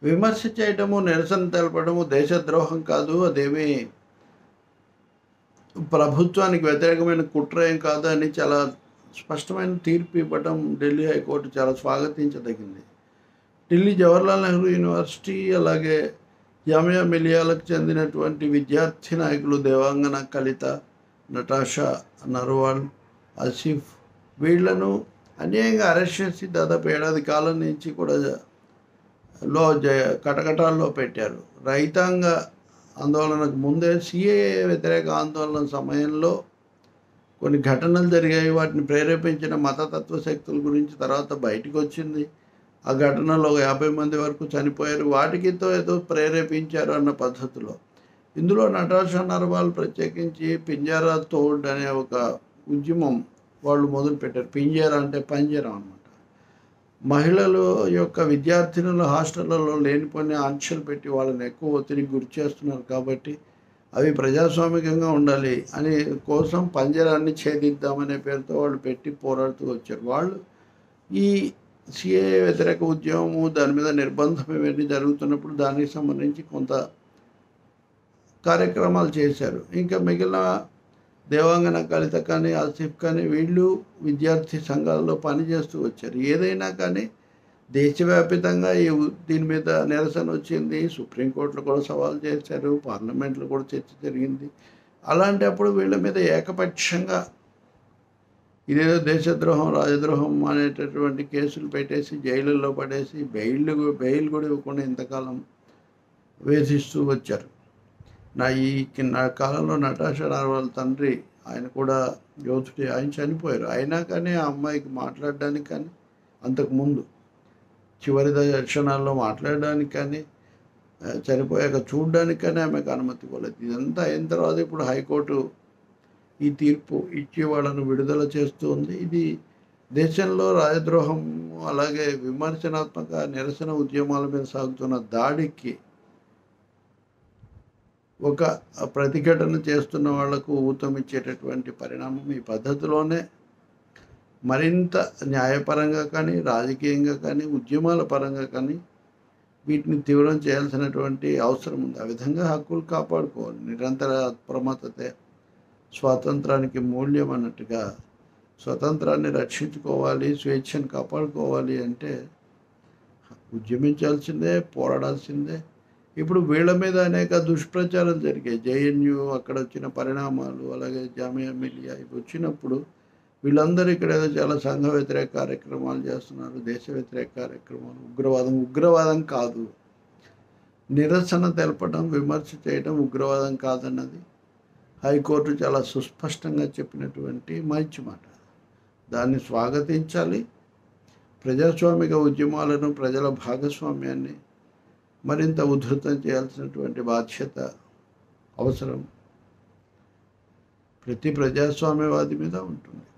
విమర్శ చేయటము నిరసన తెలపడము దేశద్రోహం కాదు అదేమీ ప్రభుత్వానికి వ్యతిరేకమైన కుట్ర ఏం కాదు అని చాలా స్పష్టమైన తీర్పు ఇవ్వటం ఢిల్లీ హైకోర్టు చాలా స్వాగతించదగింది ఢిల్లీ జవహర్లాల్ నెహ్రూ యూనివర్సిటీ అలాగే జామియా మిలియాలకు చెందినటువంటి విద్యార్థి నాయకులు దేవాంగన కలిత నటాషా నర్వాల్ ఆసిఫ్ వీళ్లను అన్యాయంగా అరెస్ట్ చేసి దాదాపు ఏడాది కాలం నుంచి కూడా లో జ- కటకటాల్లో పెట్టారు రైతాంగ ఆందోళనకు ముందే సిఏఏ వ్యతిరేక ఆందోళన సమయంలో కొన్ని ఘటనలు జరిగాయి వాటిని ప్రేరేపించిన మతతత్వ శక్తుల గురించి తర్వాత బయటికి వచ్చింది ఆ ఘటనలో ఒక యాభై మంది వరకు చనిపోయారు వాటికితో ఏదో ప్రేరేపించారు అన్న పద్ధతిలో ఇందులో నటాషా నర్వాల్ ప్రత్యేకించి పింజారా తోడ్ అనే ఒక ఉద్యమం వాళ్ళు మొదలుపెట్టారు పింజారా అంటే పంజరం అన్నమాట మహిళలు యొక్క విద్యార్థినులు హాస్టళ్లలో లేనిపోయిన ఆంక్షలు పెట్టి వాళ్ళని ఎక్కువ ఒత్తిడికి గురి చేస్తున్నారు కాబట్టి అవి ప్రజాస్వామికంగా ఉండాలి అని కోసం పంజరాన్ని ఛేదిద్దామనే పేరుతో వాళ్ళు పెట్టి పోరాడుతూ వచ్చారు వాళ్ళు ఈ సిఏ వ్యతిరేక ఉద్యమము దాని మీద నిర్బంధం ఇవన్నీ జరుగుతున్నప్పుడు దానికి సంబంధించి కొంత కార్యక్రమాలు చేశారు ఇంకా మిగిలిన దేవాంగన కలిత కానీ ఆసిఫ్ కానీ వీళ్ళు విద్యార్థి సంఘాల్లో పనిచేస్తూ వచ్చారు ఏదైనా కానీ దేశవ్యాపితంగా ఈ ఉ- దీని మీద నిరసన వచ్చింది సుప్రీంకోర్టులో కూడా సవాల్ చేశారు పార్లమెంట్లో కూడా చర్చ జరిగింది అలాంటప్పుడు వీళ్ళ మీద ఏకపక్షంగా ఇదేదో దేశద్రోహం రాజద్రోహం అనేటటువంటి కేసులు పెట్టేసి జైలుల్లో పడేసి బెయిల్ బెయిల్ కూడా ఇవ్వకుండా ఇంతకాలం వేధిస్తూ వచ్చారు నా ఈ కి- నా కాలంలో నటాషా వాళ్ళ తండ్రి ఆయన కూడా యోధుడే ఆయన చనిపోయారు అయినా కానీ ఆ అమ్మాయికి మాట్లాడడానికి కానీ అంతకుముందు చివరి దశ క్షణాల్లో మాట్లాడడానికి కానీ ఆ, చనిపోయాక చూడడానికి కానీ ఆమెకు అనుమతి ఇవ్వలేదు ఇదంతా అయిన తర్వాత ఇప్పుడు హైకోర్టు ఈ తీర్పు ఇచ్చి వాళ్ళను విడుదల చేస్తూ ఉంది ఇది దేశంలో రాజద్రోహం అలాగే విమర్శనాత్మక నిరసన ఉద్యమాల మీద సాగుతున్న దాడికి ఒక ప్రతిఘటన చేస్తున్న వాళ్లకు ఊతమిచ్చేటటువంటి పరిణామం ఈ పద్ధతిలోనే మరింత న్యాయపరంగా కానీ రాజకీయంగా కానీ ఉద్యమాల పరంగా కానీ వీటిని తీవ్రం చేయాల్సినటువంటి అవసరం ఉంది ఆ విధంగా హక్కులు కాపాడుకోవాలి నిరంతర అప్రమత్తతే స్వాతంత్రానికి మూల్యం అన్నట్టుగా స్వతంత్రాన్ని రక్షించుకోవాలి స్వేచ్ఛను కాపాడుకోవాలి అంటే ఉద్యమించాల్సిందే పోరాడాల్సిందే ఇప్పుడు వీళ్ళ మీద అనేక దుష్ప్రచారం జరిగాయి జేఎన్యు అక్కడ వచ్చిన పరిణామాలు అలాగే జామియా మిలియా ఇవి వచ్చినప్పుడు వీళ్ళందరూ ఇక్కడ ఏదో చాలా సంఘ వ్యతిరేక కార్యక్రమాలు చేస్తున్నారు దేశ వ్యతిరేక కార్యక్రమాలు ఉగ్రవాదం ఉగ్రవాదం కాదు నిరసన తెలపడం విమర్శ చేయడం ఉగ్రవాదం కాదన్నది హైకోర్టు చాలా సుస్పష్టంగా చెప్పినటువంటి మంచి మాట దాన్ని స్వాగతించాలి ప్రజాస్వామిక ఉద్యమాలను ప్రజల భాగస్వామ్యాన్ని మరింత ఉధృతం చేయాల్సినటువంటి బాధ్యత అవసరం ప్రతి ప్రజాస్వామ్యవాది మీద ఉంటుంది